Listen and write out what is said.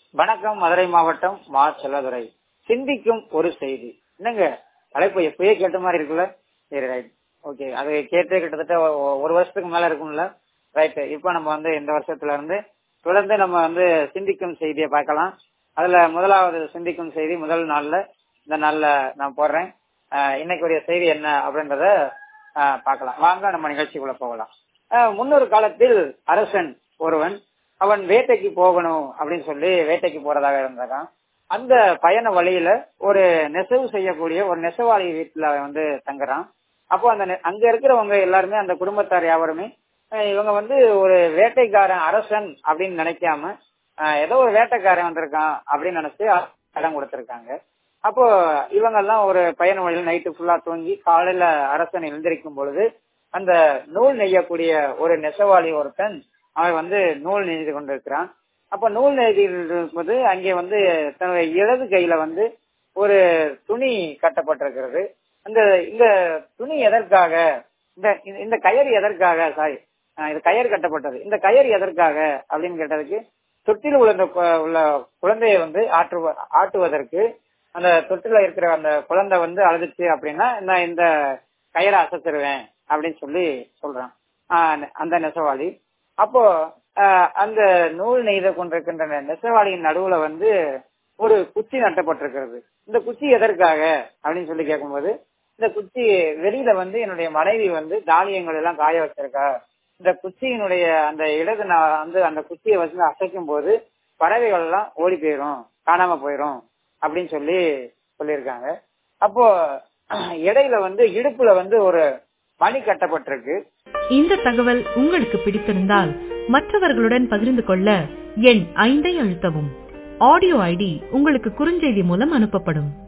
வணக்கம் மதுரை மாவட்டம் மா செல்லதுரை சிந்திக்கும் ஒரு செய்தி என்னங்க தலைப்பு எப்பயே கேட்ட மாதிரி இருக்குல்ல சரி ரைட் ஓகே அது கேட்டு கிட்டத்தட்ட ஒ- ஒரு வருஷத்துக்கு மேல இருக்கும்ல ரைட் இப்போ நம்ம வந்து இந்த வருஷத்துல இருந்து தொடர்ந்து நம்ம வந்து சிந்திக்கும் செய்தியை பார்க்கலாம் அதுல முதலாவது சிந்திக்கும் செய்தி முதல் நாள்ல இந்த நாள்ல நான் போடுறேன் ஆஹ் இன்னைக்குரிய செய்தி என்ன அப்படின்றத ஆஹ் பார்க்கலாம் வாங்க நம்ம நிகழ்ச்சிக்குள்ள போகலாம் ஆஹ் முன்னொரு காலத்தில் அரசன் ஒருவன் அவன் வேட்டைக்கு போகணும் அப்படின்னு சொல்லி வேட்டைக்கு போறதாக இருந்தாராம் அந்த பயண வழியில ஒரு நெசவு செய்யக்கூடிய ஒரு நெசவாளி வீட்டுல வந்து தங்குறான் அப்போ அந்த நெ- அங்க இருக்கிறவங்க எல்லாருமே அந்த குடும்பத்தார் யாவருமே அஹ் இவங்க வந்து ஒரு வேட்டைக்காரன் அரசன் அப்படின்னு நினைக்காம அஹ் ஏதோ ஒரு வேட்டைக்காரன் வந்திருக்கான் அப்படின்னு நினைச்சு இடம் கொடுத்திருக்காங்க அப்போ இவங்க எல்லாம் ஒரு பயண வழியில் நைட்டு ஃபுல்லா தூங்கி காலையில அரசன் எழுந்திருக்கும் பொழுது அந்த நூல் நெய்யக்கூடிய ஒரு நெசவாளி ஒருத்தன் அவன் வந்து நூல் நெய்து கொண்டிருக்கிறான் அப்ப நூல் நெய்து இருக்கும்போது அங்கே வந்து தன்னுடைய இடது கையில வந்து ஒரு துணி கட்டப்பட்டிருக்கிறது அந்த இந்த துணி எதற்காக இந்த இந்த- இந்த கயர் எதற்காக சாரி இது கயர் கட்டப்பட்டது இந்த கயர் எதற்காக அப்படின்னு கேட்டதுக்கு தொட்டில் உள்ள உள்ள குழந்தையை வந்து ஆற்றுவ ஆட்டுவதற்கு அந்த தொட்டில இருக்கிற அந்த குழந்தை வந்து அழுதுச்சு அப்படின்னா நான் இந்த கயரை அசைச்சிருவேன் அப்படின்னு சொல்லி சொல்றான் ஆஹ் அந்த நெசவாளி அப்போ ஆஹ் அந்த நூல் நெய்த கொண்டிருக்கின்ற நெசவாளியின் நடுவுல வந்து ஒரு குச்சி நட்டப்பட்டிருக்கிறது இந்த குச்சி எதற்காக அப்படின்னு சொல்லி கேட்கும்போது இந்த குச்சி வெளியில வந்து என்னுடைய மனைவி வந்து தானியங்கள் எல்லாம் காய வச்சிருக்கா இந்த குச்சியினுடைய அந்த இடது நா- வந்து அந்த குச்சியை வச்சு அசைக்கும் போது பறவைகள் எல்லாம் ஓடி போயிரும் காணாம போயிரும் அப்படின்னு சொல்லி சொல்லியிருக்காங்க அப்போ இடையில வந்து இடுப்புல வந்து ஒரு மணி கட்டப்பட்டிருக்கு இந்த தகவல் உங்களுக்கு பிடித்திருந்தால் மற்றவர்களுடன் பகிர்ந்து கொள்ள எண் ஐந்தை அழுத்தவும் ஆடியோ ஐடி உங்களுக்கு குறுஞ்செய்தி மூலம் அனுப்பப்படும்